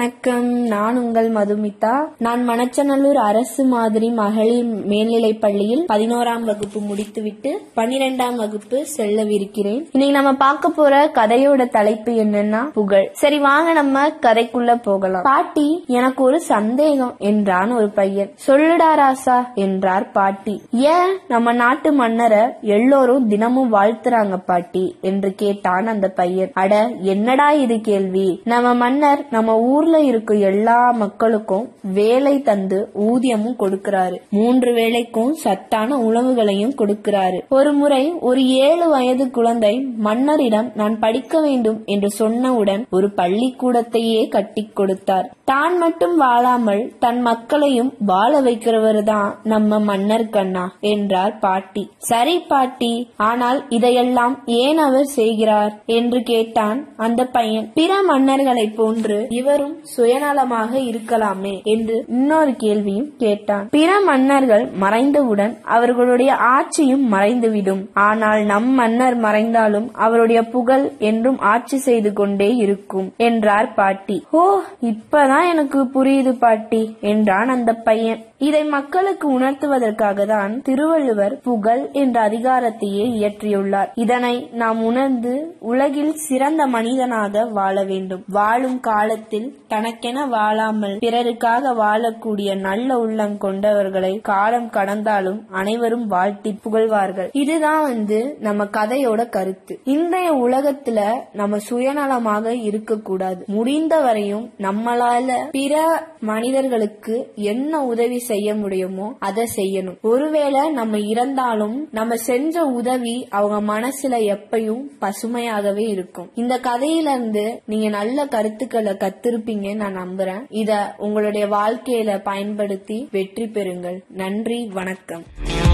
வணக்கம் நான் உங்கள் மதுமிதா நான் மணச்சநல்லூர் அரசு மாதிரி மகளிர் மேல்நிலைப் பள்ளியில் பதினோராம் வகுப்பு முடித்துவிட்டு பன்னிரெண்டாம் வகுப்பு செல்லவிருக்கிறேன் இன்னைக்கு நம்ம பார்க்க போற கதையோட தலைப்பு என்னன்னா புகழ் சரி வாங்க நம்ம கதைக்குள்ள போகலாம் பாட்டி எனக்கு ஒரு சந்தேகம் என்றான் ஒரு பையன் சொல்லுடா ராசா என்றார் பாட்டி ஏன் நம்ம நாட்டு மன்னரை எல்லோரும் தினமும் வாழ்த்துறாங்க பாட்டி என்று கேட்டான் அந்த பையன் அட என்னடா இது கேள்வி நம்ம மன்னர் நம்ம ஊர்ல இருக்க எல்லா மக்களுக்கும் வேலை தந்து ஊதியமும் கொடுக்கிறாரு மூன்று வேளைக்கும் சத்தான உணவுகளையும் கொடுக்கிறாரு ஒரு முறை ஒரு ஏழு வயது குழந்தை மன்னரிடம் நான் படிக்க வேண்டும் என்று சொன்னவுடன் ஒரு பள்ளிக்கூடத்தையே கட்டிக் கொடுத்தார் தான் மட்டும் வாழாமல் தன் மக்களையும் வாழ வைக்கிறவர் தான் நம்ம மன்னர் கண்ணா என்றார் பாட்டி சரி பாட்டி ஆனால் இதையெல்லாம் ஏன் அவர் செய்கிறார் என்று கேட்டான் அந்த பையன் பிற மன்னர்களைப் போன்று இவரும் சுயநலமாக இருக்கலாமே என்று இன்னொரு கேள்வியும் கேட்டான் பிற மன்னர்கள் மறைந்தவுடன் அவர்களுடைய ஆட்சியும் மறைந்துவிடும் ஆனால் நம் மன்னர் மறைந்தாலும் அவருடைய புகழ் என்றும் ஆட்சி செய்து கொண்டே இருக்கும் என்றார் பாட்டி ஓ இப்பதான் எனக்கு புரியுது பாட்டி என்றான் அந்த பையன் இதை மக்களுக்கு உணர்த்துவதற்காக தான் திருவள்ளுவர் புகழ் என்ற அதிகாரத்தையே இயற்றியுள்ளார் இதனை நாம் உணர்ந்து உலகில் சிறந்த மனிதனாக வாழ வேண்டும் வாழும் காலத்தில் தனக்கென வாழாமல் பிறருக்காக வாழக்கூடிய நல்ல உள்ளம் கொண்டவர்களை காலம் கடந்தாலும் அனைவரும் வாழ்த்தி புகழ்வார்கள் இதுதான் வந்து நம்ம கதையோட கருத்து இன்றைய உலகத்துல நம்ம சுயநலமாக இருக்கக்கூடாது முடிந்த வரையும் நம்மளால பிற மனிதர்களுக்கு என்ன உதவி செய்ய முடியுமோ அதை செய்யணும் ஒருவேளை நம்ம இறந்தாலும் நம்ம செஞ்ச உதவி அவங்க மனசுல எப்பயும் பசுமையாகவே இருக்கும் இந்த கதையில இருந்து நீங்க நல்ல கருத்துக்களை கத்திருப்பீங்கன்னு நான் நம்புறேன் இத உங்களுடைய வாழ்க்கையில பயன்படுத்தி வெற்றி பெறுங்கள் நன்றி வணக்கம்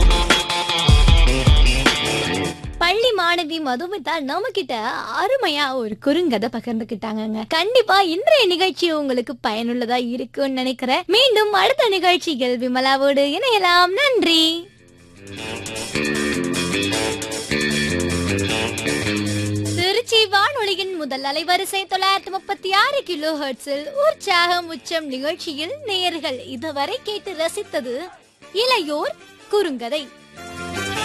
பள்ளி மாணவி மதுமிதா நம்ம கிட்ட அருமையா ஒரு குறுங்கதை பகிர்ந்துக்கிட்டாங்கங்க கண்டிப்பா இன்றைய நிகழ்ச்சி உங்களுக்கு பயனுள்ளதா இருக்கும்னு நினைக்கிறேன் மீண்டும் அடுத்த நிகழ்ச்சிகள் விமலாவோடு இணையலாம் நன்றி திருச்சி வானொலியின் முதல் அலைவரிசை தொள்ளாயிரத்தி முப்பத்தி ஆறு கிலோ ஹெர்ட்ஸில் உற்சாகம் உச்சம் நிகழ்ச்சியில் நேயர்கள் இதுவரை கேட்டு ரசித்தது இளையோர் குறுங்கதை